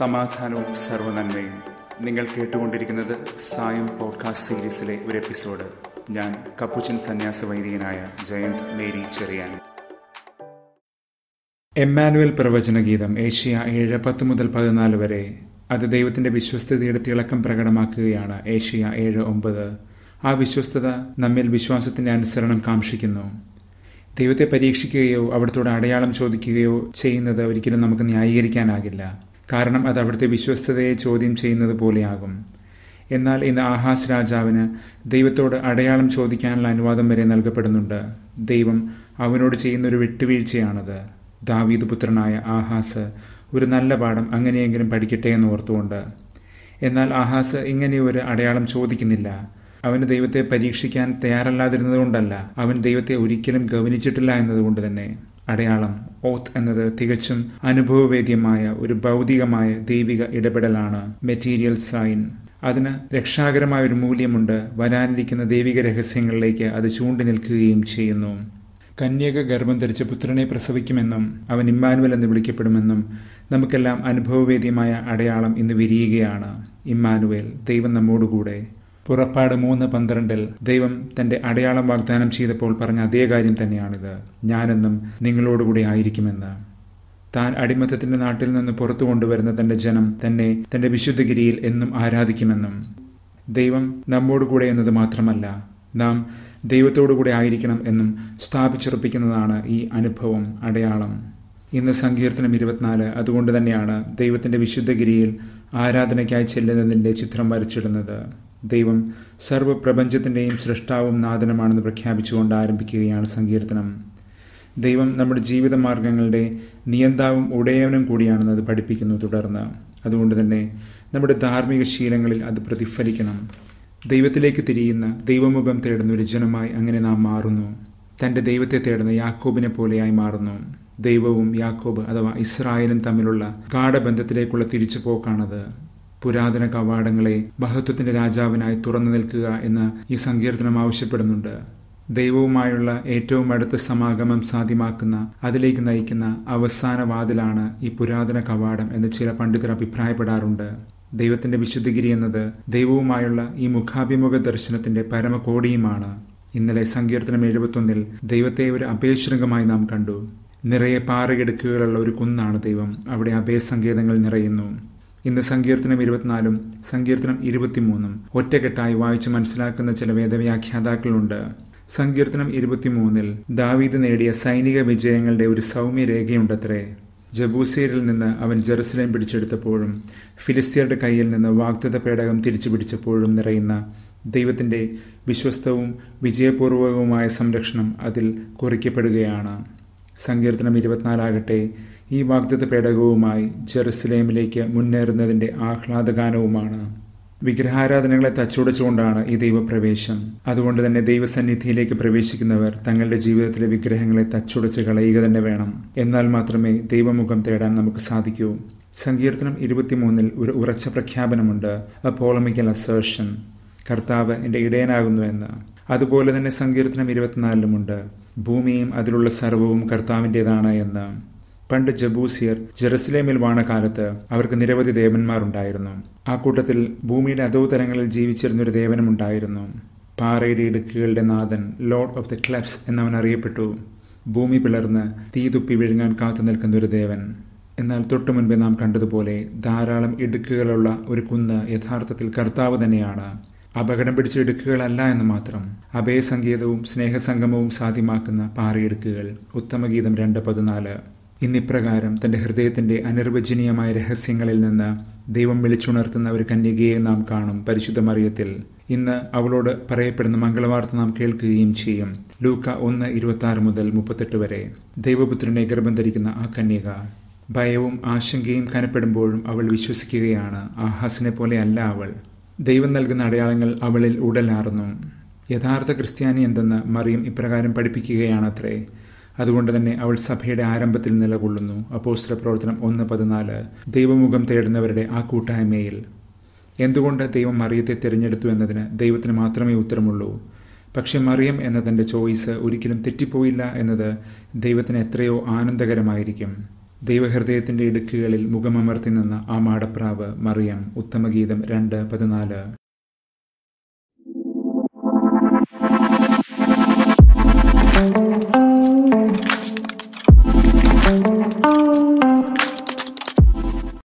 സമാധാനവും സർവനന്മയും നിങ്ങൾ കേട്ടുകൊണ്ടിരിക്കുന്നത് സായം പോഡ്കാസ്റ്റ് സീരീസിലെ ഒരു എപ്പിസോഡ് ഞാൻ കപ്പുച്ചൻ സന്യാസ വൈദികനായ ജയന്ത് മേരി ചെറിയാൻ എമ്മാനുവൽ പ്രവചന ഗീതം ഏഷ്യ ഏഴ് പത്ത് മുതൽ പതിനാല് വരെ അത് ദൈവത്തിന്റെ വിശ്വസ്തതയുടെ തിളക്കം പ്രകടമാക്കുകയാണ് ഏഷ്യ ഏഴ് ഒമ്പത് ആ വിശ്വസ്തത നമ്മിൽ വിശ്വാസത്തിന്റെ അനുസരണം കാക്ഷിക്കുന്നു ദൈവത്തെ പരീക്ഷിക്കുകയോ അവിടത്തോട് അടയാളം ചോദിക്കുകയോ ചെയ്യുന്നത് ഒരിക്കലും നമുക്ക് ന്യായീകരിക്കാനാകില്ല കാരണം അത് അവിടുത്തെ വിശ്വസ്തതയെ ചോദ്യം ചെയ്യുന്നത് പോലെയാകും എന്നാൽ ഇന്ന് ആഹാസ് രാജാവിന് ദൈവത്തോട് അടയാളം ചോദിക്കാനുള്ള അനുവാദം വരെ നൽകപ്പെടുന്നുണ്ട് ദൈവം അവനോട് ചെയ്യുന്ന ഒരു വിട്ടുവീഴ്ചയാണത് ദാവീദ് പുത്രനായ ആഹാസ് ഒരു നല്ല പാഠം അങ്ങനെയെങ്കിലും പഠിക്കട്ടെ എന്ന് ഓർത്തുകൊണ്ട് എന്നാൽ ആഹാസ് ഇങ്ങനെ ഒരു അടയാളം ചോദിക്കുന്നില്ല അവന് ദൈവത്തെ പരീക്ഷിക്കാൻ തയ്യാറല്ലാതിരുന്നതുകൊണ്ടല്ല അവൻ ദൈവത്തെ ഒരിക്കലും ഗവനിച്ചിട്ടില്ല എന്നതുകൊണ്ട് തന്നെ അടയാളം ഓത്ത് എന്നത് തികച്ചും അനുഭവവേദ്യമായ ഒരു ഭൗതികമായ ദൈവിക ഇടപെടലാണ് മെറ്റീരിയൽ സൈൻ അതിന് രക്ഷാകരമായ ഒരു മൂല്യമുണ്ട് വരാനിരിക്കുന്ന ദൈവിക രഹസ്യങ്ങളിലേക്ക് അത് ചൂണ്ടി നിൽക്കുകയും ചെയ്യുന്നു കന്യക ഗർഭം ധരിച്ച പുത്രനെ പ്രസവിക്കുമെന്നും അവൻ ഇമ്മാനുവൽ എന്ന് വിളിക്കപ്പെടുമെന്നും നമുക്കെല്ലാം അനുഭവവേദ്യമായ അടയാളം ഇന്ന് വിരിയുകയാണ് ഇമ്മാനുവേൽ ദൈവം നമ്മോടുകൂടെ പുറപ്പാട് മൂന്ന് പന്ത്രണ്ടിൽ ദൈവം തന്റെ അടയാളം വാഗ്ദാനം ചെയ്തപ്പോൾ പറഞ്ഞ അതേ കാര്യം തന്നെയാണിത് ഞാനെന്നും നിങ്ങളോടുകൂടി ആയിരിക്കുമെന്ന് താൻ അടിമത്തത്തിന്റെ നാട്ടിൽ നിന്ന് പുറത്തു കൊണ്ടുവരുന്ന തന്റെ ജനം തന്നെ തന്റെ വിശുദ്ധഗിരിയിൽ എന്നും ആരാധിക്കുമെന്നും ദൈവം നമ്മോടുകൂടെ എന്നത് മാത്രമല്ല നാം ദൈവത്തോടുകൂടെ ആയിരിക്കണം എന്നും സ്ഥാപിച്ചുറപ്പിക്കുന്നതാണ് ഈ അനുഭവം അടയാളം ഇന്ന് സങ്കീർത്തനം ഇരുപത്തിനാല് അതുകൊണ്ട് തന്നെയാണ് ദൈവത്തിന്റെ വിശുദ്ധഗിരിയിൽ ആരാധനയ്ക്കായി ചെല്ലുന്നതിന്റെ ചിത്രം വരച്ചിടുന്നത് ദൈവം സർവ്വപ്രപഞ്ചത്തിന്റെയും സൃഷ്ടാവും നാഥനുമാണെന്ന് പ്രഖ്യാപിച്ചുകൊണ്ട് ആരംഭിക്കുകയാണ് സങ്കീർത്തനം ദൈവം നമ്മുടെ ജീവിത മാർഗങ്ങളുടെ നിയന്താവും ഉടയവനും കൂടിയാണെന്ന് അത് പഠിപ്പിക്കുന്നു തുടർന്ന് അതുകൊണ്ട് തന്നെ നമ്മുടെ ധാർമ്മിക ശീലങ്ങളിൽ അത് പ്രതിഫലിക്കണം ദൈവത്തിലേക്ക് തിരിയുന്ന ദൈവമുഖം തേടുന്ന ഒരു ജനമായി അങ്ങനെ നാം മാറുന്നു തന്റെ ദൈവത്തെ തേടുന്ന യാക്കോബിനെ പോലെയായി മാറുന്നു ദൈവവും യാക്കോബ് അഥവാ ഇസ്രായേലും തമ്മിലുള്ള ഗാഠബന്ധത്തിലേക്കുള്ള തിരിച്ചുപോക്കാണത് പുരാതന കവാടങ്ങളെ മഹത്വത്തിന്റെ രാജാവിനായി തുറന്നു നിൽക്കുക എന്ന് ഈ സങ്കീർത്തനം ആവശ്യപ്പെടുന്നുണ്ട് ദൈവവുമായുള്ള ഏറ്റവും അടുത്ത സമാഗമം സാധ്യമാക്കുന്ന അതിലേക്ക് നയിക്കുന്ന അവസാന വാതിലാണ് ഈ പുരാതന കവാടം എന്ന് ചില പണ്ഡിതർ അഭിപ്രായപ്പെടാറുണ്ട് ദൈവത്തിന്റെ വിശുദ്ധഗിരി എന്നത് ദൈവവുമായുള്ള ഈ മുഖാഭിമുഖ ദർശനത്തിന്റെ പരമകോടിയുമാണ് ഇന്നലെ സങ്കീർത്തനം എഴുപത്തൊന്നിൽ ദൈവത്തെ ഒരു അഭയശൃംഗമായി നാം കണ്ടു നിറയെ പാറയിടുക്കുകളുള്ള ഒരു കുന്നാണ് ദൈവം അവിടെ അഭയസങ്കേതങ്ങൾ നിറയുന്നു ഇന്ന് സങ്കീർത്തനം ഇരുപത്തിനാലും സങ്കീർത്തനം ഇരുപത്തിമൂന്നും ഒറ്റക്കെട്ടായി വായിച്ച് മനസ്സിലാക്കുന്ന ചില വേദവ്യാഖ്യാതാക്കളുണ്ട് സങ്കീർത്തനം ഇരുപത്തിമൂന്നിൽ ദാവീദ് നേടിയ സൈനിക വിജയങ്ങളുടെ ഒരു സൗമ്യ രേഖയുണ്ടത്രേ ജബൂസീരിൽ നിന്ന് അവൻ ജെറുസലേം പിടിച്ചെടുത്തപ്പോഴും ഫിലിസ്തീനയുടെ കയ്യിൽ നിന്ന് വാഗ്ദത്ത പേടകം തിരിച്ചു പിടിച്ചപ്പോഴും നിറയുന്ന ദൈവത്തിന്റെ വിശ്വസ്തവും വിജയപൂർവകവുമായ സംരക്ഷണം അതിൽ കുറിക്കപ്പെടുകയാണ് സങ്കീർത്തനം ഇരുപത്തിനാലാകട്ടെ ഈ വാഗ്ദത്ത പേടകവുമായി ജെറുസലേമിലേക്ക് മുന്നേറുന്നതിന്റെ ആഹ്ലാദഗാനവുമാണ് വിഗ്രഹാരാധനകളെ തച്ചുടച്ചുകൊണ്ടാണ് ഈ ദൈവപ്രവേശം അതുകൊണ്ട് തന്നെ ദൈവസന്നിധിയിലേക്ക് പ്രവേശിക്കുന്നവർ തങ്ങളുടെ ജീവിതത്തിലെ വിഗ്രഹങ്ങളെ തച്ചുടച്ച് കളയുക തന്നെ വേണം എന്നാൽ മാത്രമേ ദൈവമുഖം തേടാൻ നമുക്ക് സാധിക്കൂ സങ്കീർത്തനം ഇരുപത്തിമൂന്നിൽ ഒരു ഉറച്ച പ്രഖ്യാപനമുണ്ട് എ പോളമിക്കൽ അസേർഷൻ കർത്താവ് എന്റെ ഇടയനാകുന്നു എന്ന് അതുപോലെ തന്നെ സങ്കീർത്തനം ഇരുപത്തിനാലിലുമുണ്ട് ഭൂമിയും അതിലുള്ള സർവവും കർത്താവിൻ്റെതാണ് എന്ന് പണ്ട് ജബൂസിയർ ജെറുസലേമിൽ വാണ കാലത്ത് അവർക്ക് നിരവധി ദേവന്മാരുണ്ടായിരുന്നു ആ കൂട്ടത്തിൽ ഭൂമിയുടെ അധോതലങ്ങളിൽ ജീവിച്ചിരുന്ന ഒരു ദേവനുമുണ്ടായിരുന്നു പാറയുടെ ഇടുക്കുകളുടെ നാഥൻ ലോർഡ് ഓഫ് ദി ക്ലബ്സ് എന്നവൻ അറിയപ്പെട്ടു ഭൂമി പിളർന്ന് തീ തുപ്പി വിഴുങ്ങാൻ കാത്തു നിൽക്കുന്ന ഒരു ദേവൻ എന്നാൽ തൊട്ടു മുൻപേ നാം കണ്ടതുപോലെ ധാരാളം ഇടുക്കുകളുള്ള ഒരു കുന്ന് യഥാർത്ഥത്തിൽ കർത്താവ് തന്നെയാണ് അപകടം പിടിച്ച ഇടുക്കുകളല്ല എന്ന് മാത്രം അഭയസങ്കേതവും സ്നേഹസംഗമവും സാധ്യമാക്കുന്ന പാറയിടുക്കുകൾ ഉത്തമഗീതം രണ്ട് പതിനാല് ഇന്നിപ്രകാരം തന്റെ ഹൃദയത്തിന്റെ അനിർവചനീയമായ രഹസ്യങ്ങളിൽ നിന്ന് ദൈവം വിളിച്ചുണർത്തുന്ന ഒരു കന്യകയെ നാം കാണും പരിശുദ്ധ മറിയത്തിൽ ഇന്ന് അവളോട് പറയപ്പെടുന്ന മംഗളവാർത്ത നാം കേൾക്കുകയും ചെയ്യും ലൂക്ക ഒന്ന് ഇരുപത്തി ആറ് മുതൽ മുപ്പത്തെട്ട് വരെ ദൈവപുത്രനെ ഗർഭം ധരിക്കുന്ന ആ കന്യക ഭയവും ആശങ്കയും കനപ്പെടുമ്പോഴും അവൾ വിശ്വസിക്കുകയാണ് ആഹാസിനെ പോലെ അല്ല അവൾ ദൈവം നൽകുന്ന അടയാളങ്ങൾ അവളിൽ ഉടലാറുന്നു യഥാർത്ഥ ക്രിസ്ത്യാനി എന്തെന്ന് മറിയം ഇപ്രകാരം പഠിപ്പിക്കുകയാണത്രേ അതുകൊണ്ട് തന്നെ അവൾ സഭയുടെ ആരംഭത്തിൽ നിലകൊള്ളുന്നു അപ്പോസ്ത്ര പ്രവർത്തനം ഒന്ന് പതിനാല് ദൈവമുഖം തേടുന്നവരുടെ ആ കൂട്ടായ്മയിൽ എന്തുകൊണ്ട് ദൈവം മറിയത്തെ തിരഞ്ഞെടുത്തു എന്നതിന് ദൈവത്തിന് മാത്രമേ ഉത്തരമുള്ളൂ പക്ഷെ മറിയം എന്ന തന്റെ ചോയ്സ് ഒരിക്കലും തെറ്റിപ്പോയില്ല എന്നത് ദൈവത്തിന് എത്രയോ ആനന്ദകരമായിരിക്കും ദൈവഹൃദയത്തിന്റെ ഇടുക്കുകളിൽ മുഖമമർത്തി നിന്ന ആ മാടപ്രാവ് മറിയം ഉത്തമഗീതം രണ്ട് പതിനാല്